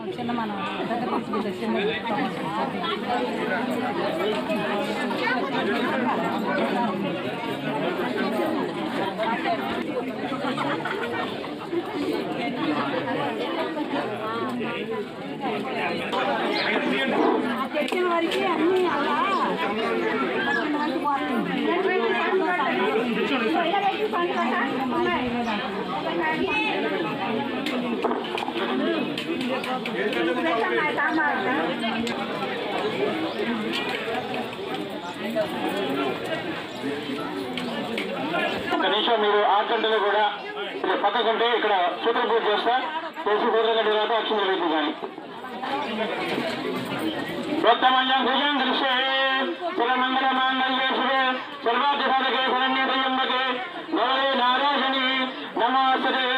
చిన్న మన పెద్ద కొడుకు బిడ్డ చిన్న తెచ్చిన వారికి అన్ని అలా ఒక నిమిషం మీరు ఆటంటలు కూడా ఇలా పక్కకుంటే ఇక్కడ సూత్ర పూజ చేస్తా తెలిసి పూర్వక తర్వాత వచ్చింది రైతు కానీ భక్తమల్యం భుజం దృశ్యే శివమంగళ మాంగళ్యే శివే సర్వాధిసాధకే శరణ్య త్రయంబకే గౌరీ నారాయణి నమస్తే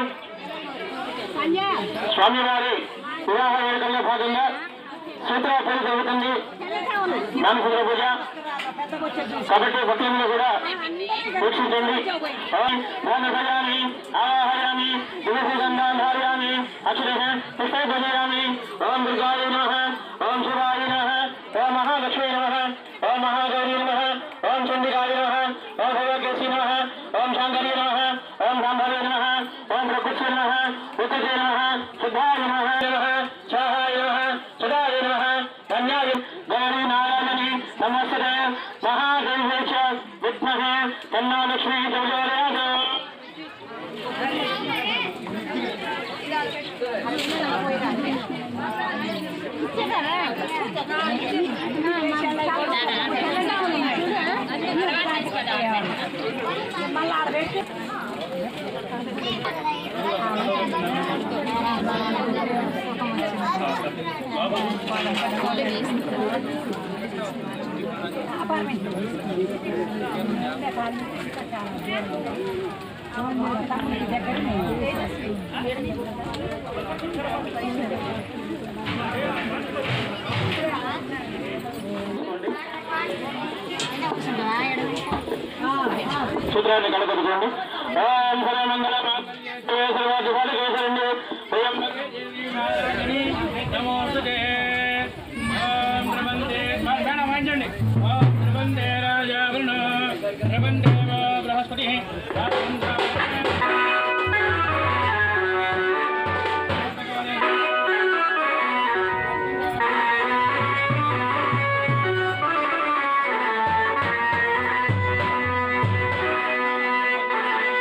స్వామివారి వివాహ వేడుకల్లో భాగంగా సూత్ర పూజ జరుగుతుంది మానసూత్ర పూజ కాబట్టి భక్తులను కూడా వీక్షించండి ఓం జ్ఞానభయామి ఆవాహయామి దివసగంధాధారయామి అక్షర పుష్పై భజయామి ఓం దుర్గాయ నమ ఓం శివాయ నమ ఓం మహాలక్ష్మీ నమ ఓం మహాగౌరీ నమ ఓం చండికాయ నమ ఓం భగవద్గీసి నమ ఓం శాంకరీ నమ ఓం రాంభవే నమ ఓం ప్రకృతి నమ ఉత్తజే నమ శుద్ధాయ నమ నమ చాహాయ నమ సదాయ నమ ధన్యాయ గౌరీ నారాయణి నమస్తే మహాదేవే చ విద్మహే తన్నా లక్ష్మీ ప్రచోదయాత్ సూత్రాన్ని కనపడుకోండి ఓం సర్వమంగళ సర్వాధికారికేశరండి నమోస్తే ఓం ప్రబందే మేడం వాయించండి ఓం ప్రబందే రాజా వరుణ ప్రబందే బృహస్పతి ఓం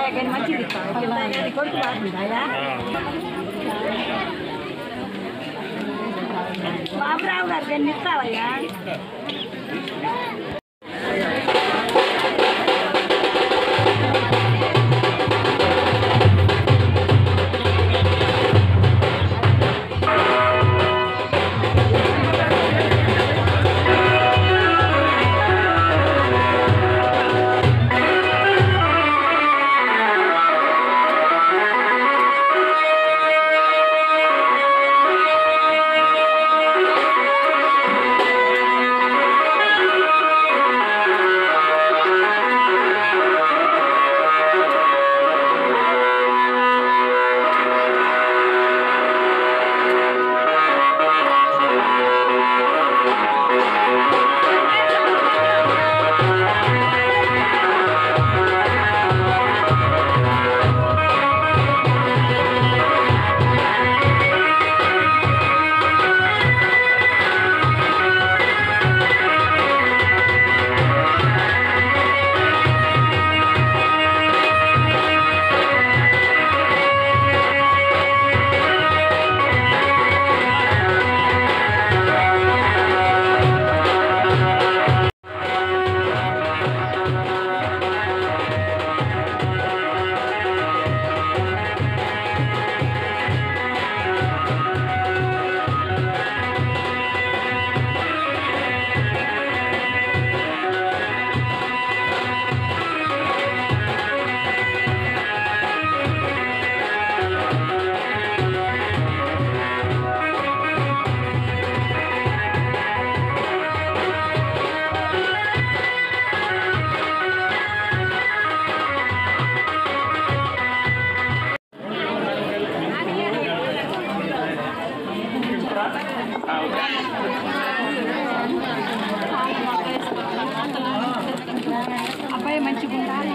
కానీ మంచిది కింద కానీ కొడుకు బాగుందా బాబురావు గారు కానీ ఇస్తావయ్యా అబ్బాయి మంచిగా ఉండాలి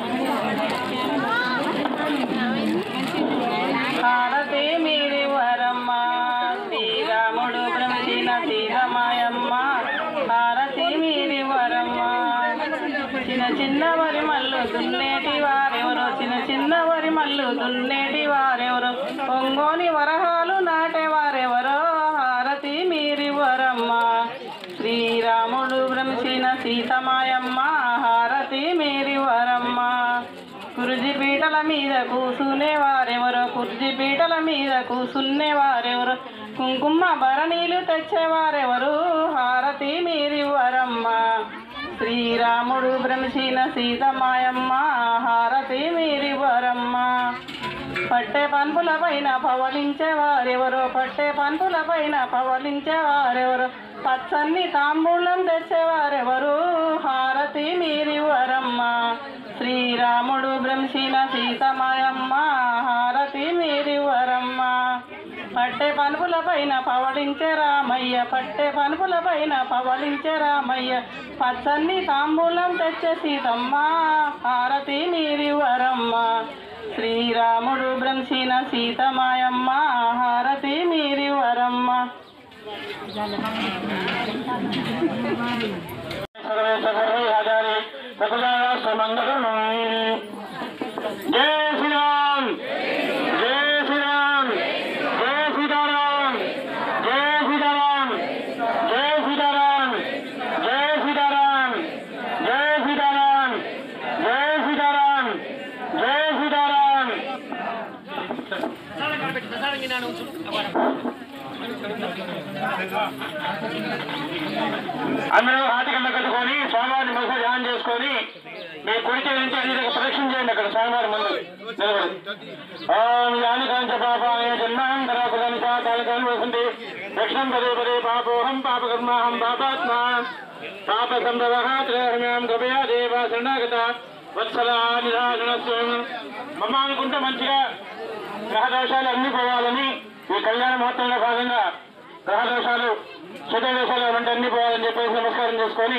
భారతే మీరి వరమ్మ శ్రీరాముడు బ్రహ్మిన సీతమాయమ్మ భారతి మీరి వరమ్మ చిన్న చిన్న వరి మల్లు దున్నేటి వారెవరో చిన్న చిన్న వరి మల్లు దున్నేటి వారెవరో ఒంగోని వరహాలు నాటేవారెవరో హారతి మీరి వరమ్మ శ్రీరాముడు బ్రహ్మిన సీతమాయమ్మ హారతి మీరి వరమ్మ కుర్జీ పీటల మీద కూసునే వారెవరో కుర్జీ పీటల మీద కూసునే వారెవరో కుంకుమ భరణీలు తెచ్చేవారెవరు హారతి మీరి వరమ్మ శ్రీరాముడు బ్రహ్మశీన సీతమాయమ్మ హారతి మీరి వరమ్మ పట్టె పన్పుల పైన పవలించేవారెవరో పట్టె పన్పుల పైన పవలించేవారెవరో పచ్చని తాంబూలం తెచ్చేవారెవరు హారతి మీరి వరమ్మ శ్రీరాముడు బ్రహ్మిన సీతమాయమ్మ హారతి మీరి వరమ్మ పట్టె పనుపుల పైన పవళించే రామయ్య పట్టె పనుపుల పైన పవళించే రామయ్య పచ్చని తాంబూలం తెచ్చే సీతమ్మ హారతి మీరి వరమ్మ శ్రీరాముడు బ్రహ్మిన సీతమాయమ్మ హారతి మీరి వరమ్మ సర్వేశ్వరి సకదాశ్రమంగళం జై శ్రీరామ్ జై శ్రీరామ్ జై సీతారాం జై సీతారాం జై సీతారాం జై సీతారాం జై సీతారాం జై సీతారాం జై సీతారాం అందరూ హాతికన్న కట్టుకొని స్వామివారిని మనసు ధ్యానం చేసుకొని మీ కుడి చేయి నుంచి అన్ని దగ్గర ప్రదక్షిణ చేయండి అక్కడ స్వామివారి ముందు నిలబడి ఓం యాని కాంచ పాపాయ జన్మాం కరాకులని కాళకాలు వసంతి దక్షిణం పదే పదే పాపోహం పాపకర్మాహం పాపాత్మా పాప సంభవ త్రేహమ్యాం కృపయా దేవ శరణాగత వత్సల నిరాజన మమ్మ అనుకుంటే మంచిగా గ్రహ దోషాలు అన్ని పోవాలని ఈ కళ్యాణ మహోత్సవంలో భాగంగా గ్రహ దోషాలు శుద్ధ దోషాలు అంటే అన్ని పోవాలని చెప్పేసి నమస్కారం చేసుకొని